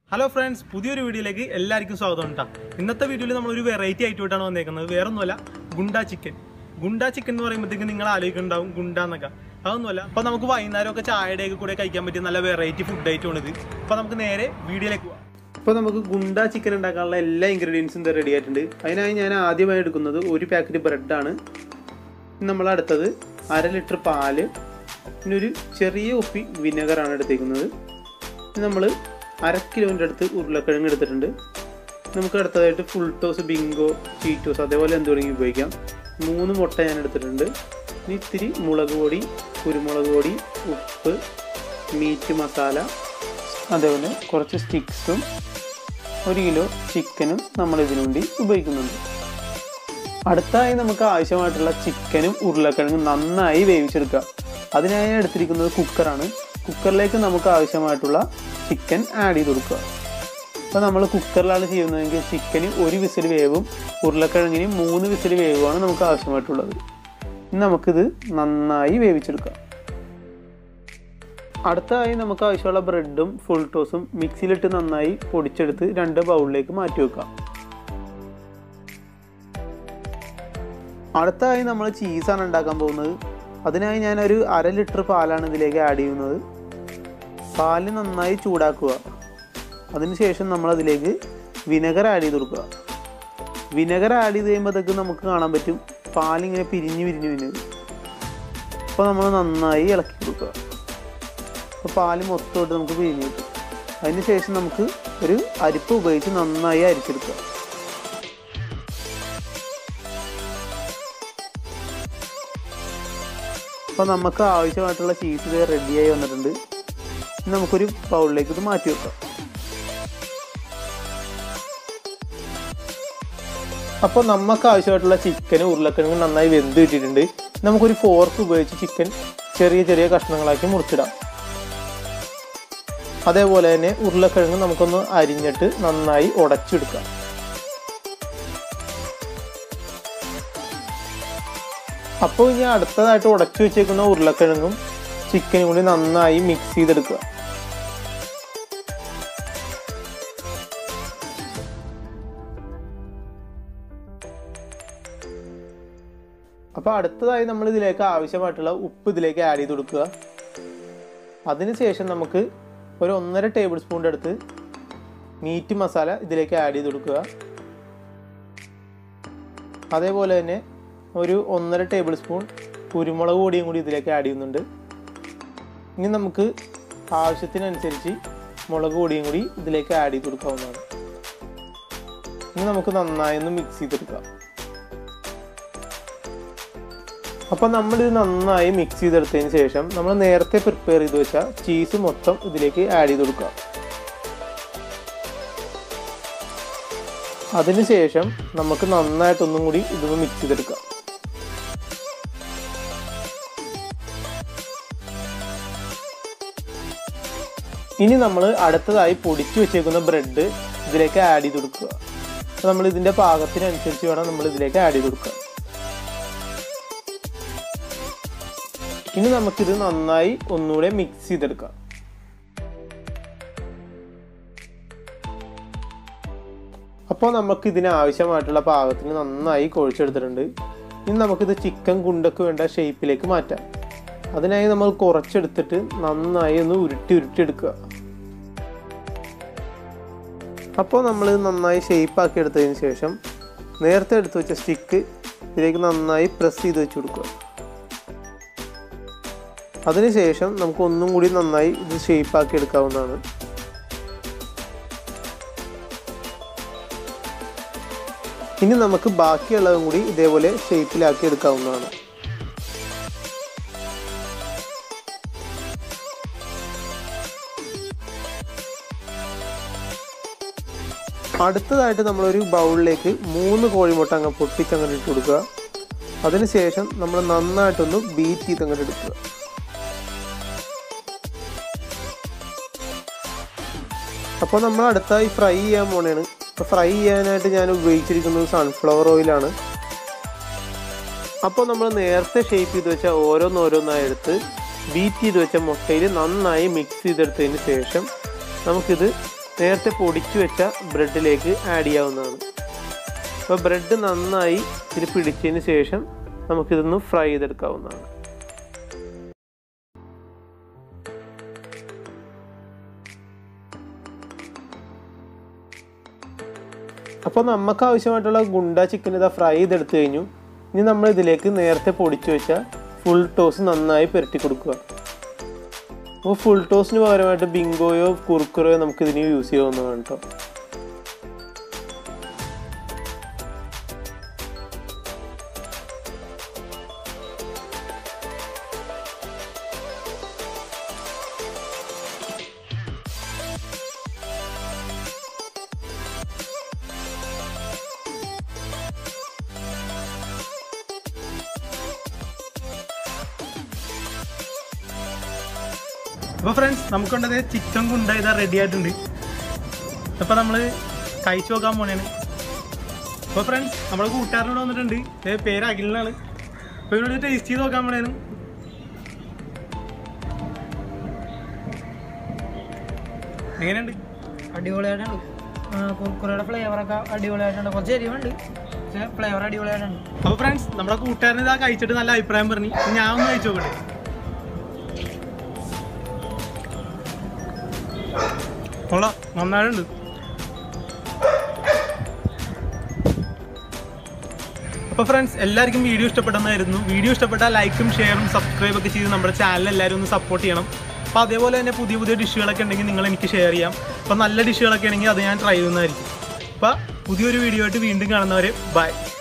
Hello friends പുതിയൊരു വീഡിയോയിലേക്ക് എല്ലാവർക്കും സ്വാഗതം കേട്ടോ ഇന്നത്തെ വീഡിയോയിൽ നമ്മൾ ഒരു വെറൈറ്റി ആയിട്ടാണ് വന്നേക്കുന്നത് വേറെ ഒന്നുമല്ല ഗുണ്ട ചിക്കൻ ഗുണ്ട ചിക്കൻ എന്ന് പറയുമ്പോഴത്തേക്ക് നിങ്ങൾ ആലോചിക്കുന്നുണ്ടാവും ഗുണ്ട എന്നൊക്കെ അതൊന്നുമല്ല അപ്പോൾ നമുക്ക് വൈകുന്നേരം ഒക്കെ ചായയുടെ ഒക്കെ കൂടെ കഴിക്കാൻ പറ്റിയ നല്ല വെറൈറ്റി ഫുഡ് ഐറ്റമാണ് ഇത് അപ്പോൾ നമുക്ക് നേരെ വീഡിയോയിലേക്ക് പോകാം ഇപ്പോൾ നമുക്ക് ഗുണ്ട ചിക്കൻ ഉണ്ടാക്കാനുള്ള എല്ലാ ഇൻഗ്രീഡിയൻസും ഇത് റെഡി ആയിട്ടുണ്ട് അതിനായി ഞാൻ ആദ്യമായി എടുക്കുന്നത് ഒരു പാക്കറ്റ് ബ്രെഡാണ് നമ്മൾ അടുത്തത് അര ലിറ്റർ പാല് പിന്നെ ഒരു ചെറിയ ഉപ്പി വിനെഗറാണ് എടുത്തേക്കുന്നത് നമ്മൾ അര കിലോൻ്റെ അടുത്ത് ഉരുളക്കിഴങ്ങ് എടുത്തിട്ടുണ്ട് നമുക്ക് അടുത്തതായിട്ട് ഫുൾ ടോസ് ബിങ്കോ ചീറ്റോസ് അതേപോലെ എന്ത് വേണമെങ്കിൽ ഉപയോഗിക്കാം മൂന്ന് മുട്ട ഞാൻ എടുത്തിട്ടുണ്ട് ഇനി ഇത്തിരി മുളക് പൊടി കുരുമുളക് പൊടി ഉപ്പ് മീറ്റ് മസാല അതേപോലെ കുറച്ച് സ്റ്റിക്സും ഒരു കിലോ ചിക്കനും നമ്മൾ ഇതിനു വേണ്ടി ഉപയോഗിക്കുന്നുണ്ട് അടുത്തായി നമുക്ക് ആവശ്യമായിട്ടുള്ള ചിക്കനും ഉരുളക്കിഴങ്ങും നന്നായി വേവിച്ചെടുക്കുക അതിനായി ഞാൻ എടുത്തിരിക്കുന്നത് കുക്കറാണ് കുക്കറിലേക്ക് നമുക്ക് ആവശ്യമായിട്ടുള്ള ചിക്കൻ ആഡ് ചെയ്ത് കൊടുക്കുക അപ്പോൾ നമ്മൾ കുക്കറിലാണ് ചെയ്യുന്നതെങ്കിൽ ചിക്കന് ഒരു വിസിൽ വേവും ഉരുളക്കിഴങ്ങിന് മൂന്ന് വിസിൽ വേവുമാണ് നമുക്ക് ആവശ്യമായിട്ടുള്ളത് ഇനി നമുക്കിത് നന്നായി വേവിച്ചെടുക്കാം അടുത്തതായി നമുക്ക് ആവശ്യമുള്ള ബ്രെഡും ഫുൾ ടോസും മിക്സിയിലിട്ട് നന്നായി പൊടിച്ചെടുത്ത് രണ്ട് ബൗളിലേക്ക് മാറ്റി വെക്കാം അടുത്തതായി നമ്മൾ ചീസാണ് ഉണ്ടാക്കാൻ പോകുന്നത് അതിനായി ഞാനൊരു അര ലിറ്റർ പാലാണ് ഇതിലേക്ക് ആഡ് ചെയ്യുന്നത് പാല് നന്നായി ചൂടാക്കുക അതിനുശേഷം നമ്മൾ അതിലേക്ക് വിനെഗർ ആഡ് ചെയ്ത് കൊടുക്കുക വിനെഗർ ആഡ് ചെയ്ത് കഴിയുമ്പോഴത്തേക്ക് നമുക്ക് കാണാൻ പറ്റും പാലിങ്ങനെ പിരിഞ്ഞ് പിരിഞ്ഞ് പിരിഞ്ഞ് വരും. അപ്പോൾ നമ്മൾ നന്നായി ഇളക്കി കൊടുക്കുക അപ്പോൾ പാല് മൊത്തമായിട്ട് നമുക്ക് പിരിഞ്ഞ് കിട്ടും അതിനുശേഷം നമുക്ക് ഒരു അരിപ്പ് ഉപയോഗിച്ച് നന്നായി അരിച്ചെടുക്കുക അപ്പോൾ നമുക്ക് ആവശ്യമായിട്ടുള്ള ചീസ് ഇത് റെഡിയായി വന്നിട്ടുണ്ട് ഇനി നമുക്കൊരു ബൗളിലേക്ക് ഇത് മാറ്റി വെക്കാം അപ്പോൾ നമുക്ക് ആവശ്യമായിട്ടുള്ള ചിക്കനും ഉരുളക്കിഴങ്ങും നന്നായി വെന്ത് കിട്ടിയിട്ടുണ്ട് നമുക്കൊരു ഫോർക്ക് ഉപയോഗിച്ച് ചിക്കൻ ചെറിയ ചെറിയ കഷ്ണങ്ങളാക്കി മുറിച്ചിടാം അതേപോലെ തന്നെ ഉരുളക്കിഴങ്ങ് നമുക്കൊന്ന് അരിഞ്ഞിട്ട് നന്നായി ഉടച്ചെടുക്കാം അപ്പോൾ ഇനി അടുത്തതായിട്ട് ഉടച്ചു വെച്ചേക്കുന്ന ഉരുളക്കിഴങ്ങും ചിക്കനും കൂടി നന്നായി മിക്സ് ചെയ്തെടുക്കുക അപ്പോൾ അടുത്തതായി നമ്മൾ ഇതിലേക്ക് ആവശ്യമായിട്ടുള്ള ഉപ്പ് ഇതിലേക്ക് ആഡ് ചെയ്ത് കൊടുക്കുക അതിനുശേഷം നമുക്ക് ഒരു ഒന്നര ടേബിൾ സ്പൂണിൻ്റെ അടുത്ത് മീറ്റ് മസാല ഇതിലേക്ക് ആഡ് ചെയ്ത് കൊടുക്കുക അതേപോലെ തന്നെ ഒരു ഒന്നര ടേബിൾ സ്പൂൺ കുരുമുളക് പൊടിയും കൂടി ഇതിലേക്ക് ആഡ് ചെയ്യുന്നുണ്ട് ഇനി നമുക്ക് ആവശ്യത്തിനനുസരിച്ച് മുളക് പൊടിയും കൂടി ഇതിലേക്ക് ആഡ് ചെയ്ത് കൊടുക്കാവുന്നതാണ് ഇനി നമുക്ക് നന്നായി ഒന്ന് മിക്സ് ചെയ്തെടുക്കാം അപ്പം നമ്മളിത് നന്നായി മിക്സ് ചെയ്തെടുത്തതിന് ശേഷം നമ്മൾ നേരത്തെ പ്രിപ്പയർ ചെയ്ത് വെച്ച ചീസ് മൊത്തം ഇതിലേക്ക് ആഡ് ചെയ്ത് കൊടുക്കുക അതിനുശേഷം നമുക്ക് നന്നായിട്ടൊന്നും കൂടി ഇതൊന്ന് മിക്സ് ചെയ്തെടുക്കാം ഇനി നമ്മൾ അടുത്തതായി പൊടിച്ചു വെച്ചേക്കുന്ന ബ്രെഡ് ഇതിലേക്ക് ആഡ് ചെയ്ത് കൊടുക്കുക അപ്പോൾ നമ്മൾ ഇതിൻ്റെ പാകത്തിനനുസരിച്ച് വേണം നമ്മൾ ഇതിലേക്ക് ആഡ് ചെയ്ത് കൊടുക്കുക ഇനി നമുക്കിത് നന്നായി ഒന്നുകൂടെ മിക്സ് ചെയ്തെടുക്കാം അപ്പോൾ നമുക്ക് ഇതിന് ആവശ്യമായിട്ടുള്ള പാകത്തിന് നന്നായി കുഴച്ചെടുത്തിട്ടുണ്ട് ഇനി നമുക്കിത് ചിക്കൻ കുണ്ടക്ക് വേണ്ട ഷേപ്പിലേക്ക് മാറ്റാം അതിനായി നമ്മൾ കുറച്ചെടുത്തിട്ട് നന്നായി ഒന്ന് ഉരുട്ടി ഉരുട്ടി എടുക്കുക അപ്പോൾ നമ്മൾ നന്നായി ഷേപ്പാക്കി എടുത്തതിന് ശേഷം നേരത്തെ എടുത്തു വെച്ച സ്റ്റിക്ക് ഇതിലേക്ക് നന്നായി പ്രസ് ചെയ്ത് വെച്ച് കൊടുക്കുക അതിനുശേഷം നമുക്ക് ഒന്നും കൂടി നന്നായി ഇത് ഷേപ്പാക്കി എടുക്കാവുന്നതാണ് ഇനി നമുക്ക് ബാക്കിയുള്ളതും കൂടി ഇതേപോലെ ഷേപ്പിലാക്കി എടുക്കാവുന്നതാണ് അടുത്തതായിട്ട് നമ്മളൊരു ബൗളിലേക്ക് മൂന്ന് കോഴിമുട്ട അങ്ങ് പൊട്ടിച്ചങ്ങനെ ഇട്ട് കൊടുക്കുക അതിനുശേഷം നമ്മൾ നന്നായിട്ടൊന്ന് ബീറ്റ് ചെയ്ത് അങ്ങോട്ട് എടുക്കുക അപ്പോൾ നമ്മൾ അടുത്തായി ഫ്രൈ ചെയ്യാൻ പോണേണ് അപ്പോൾ ഫ്രൈ ചെയ്യാനായിട്ട് ഞാൻ ഉപയോഗിച്ചിരിക്കുന്നത് സൺഫ്ലവർ ഓയിലാണ് അപ്പോൾ നമ്മൾ നേരത്തെ ഷേപ്പ് ചെയ്ത് വെച്ച ഓരോന്നോരോന്നായി എടുത്ത് ബീറ്റ് ചെയ്ത് വെച്ച മുട്ടയിൽ നന്നായി മിക്സ് ചെയ്തെടുത്തതിന് ശേഷം നമുക്കിത് നേരത്തെ പൊടിച്ചു വെച്ച ബ്രെഡിലേക്ക് ആഡ് ചെയ്യാവുന്നതാണ് അപ്പോൾ ബ്രെഡ് നന്നായി ഇതിൽ പിടിച്ചതിന് ശേഷം നമുക്കിതൊന്ന് ഫ്രൈ ചെയ്തെടുക്കാവുന്നതാണ് അപ്പോൾ നമുക്ക് ആവശ്യമായിട്ടുള്ള ഗുണ്ട ചിക്കൻ ഇതാ ഫ്രൈ ചെയ്തെടുത്തു കഴിഞ്ഞു ഇനി നമ്മൾ ഇതിലേക്ക് നേരത്തെ പൊടിച്ചു വെച്ച ഫുൾ ടോസ് നന്നായി പുരട്ടി കൊടുക്കുക അപ്പോൾ ഫുൾ ടോസിന് പകരമായിട്ട് ബിങ്കോയോ കുറുക്കുറയോ നമുക്ക് ഇതിന് യൂസ് ചെയ്യാവുന്നതാണ് കേട്ടോ അപ്പോൾ ഫ്രണ്ട്സ് നമുക്കുണ്ടത് ചിക്കൻ ഗുണ്ട ഇതാ റെഡി ആയിട്ടുണ്ട് അപ്പോൾ നമ്മൾ കഴിച്ചു നോക്കാൻ പോണേണ് അപ്പോൾ ഫ്രണ്ട്സ് നമ്മുടെ കൂട്ടുകാരനോട് വന്നിട്ടുണ്ട് ഏ, പേര് അഖിലിനാണ് അപ്പോൾ ഇവരോട് ടേസ്റ്റ് ചെയ്ത് നോക്കാൻ പോണേന് എങ്ങനെയുണ്ട് അടിപൊളിയായിട്ടുണ്ട് കുർക്കുറയുടെ ഫ്ലേവറൊക്കെ അടിപൊളിയായിട്ടുണ്ട് കുറച്ച് എരിവുണ്ട് പക്ഷേ ഫ്ലേവർ അടിപൊളിയായിട്ടുണ്ട് അപ്പോൾ ഫ്രണ്ട്സ് നമ്മുടെ കൂട്ടുകാരൻ ഇതാ കഴിച്ചിട്ട് നല്ല അഭിപ്രായം പറഞ്ഞു ഇനി ഞാൻ ഒന്ന് കഴിച്ചു നോക്കട്ടെ കൊള്ളാം നന്നായിട്ടുണ്ട് അപ്പോൾ ഫ്രണ്ട്സ് എല്ലാവർക്കും വീഡിയോ ഇഷ്ടപ്പെടുന്നതായിരുന്നു വീഡിയോ ഇഷ്ടപ്പെട്ടാൽ ലൈക്കും ഷെയറും സബ്സ്ക്രൈബ് ഒക്കെ ചെയ്ത് നമ്മുടെ ചാനൽ എല്ലാവരും ഒന്ന് സപ്പോർട്ട് ചെയ്യണം അപ്പോൾ അതേപോലെ തന്നെ പുതിയ പുതിയ ഡിഷുകളൊക്കെ ഉണ്ടെങ്കിൽ നിങ്ങൾ എനിക്ക് ഷെയർ ചെയ്യാം അപ്പോൾ നല്ല ഡിഷുകളൊക്കെ ഉണ്ടെങ്കിൽ അത് ഞാൻ ട്രൈ ചെയ്യുന്നതായിരിക്കും അപ്പോൾ പുതിയൊരു വീഡിയോ ആയിട്ട് വീണ്ടും കാണുന്നവരെ ബൈ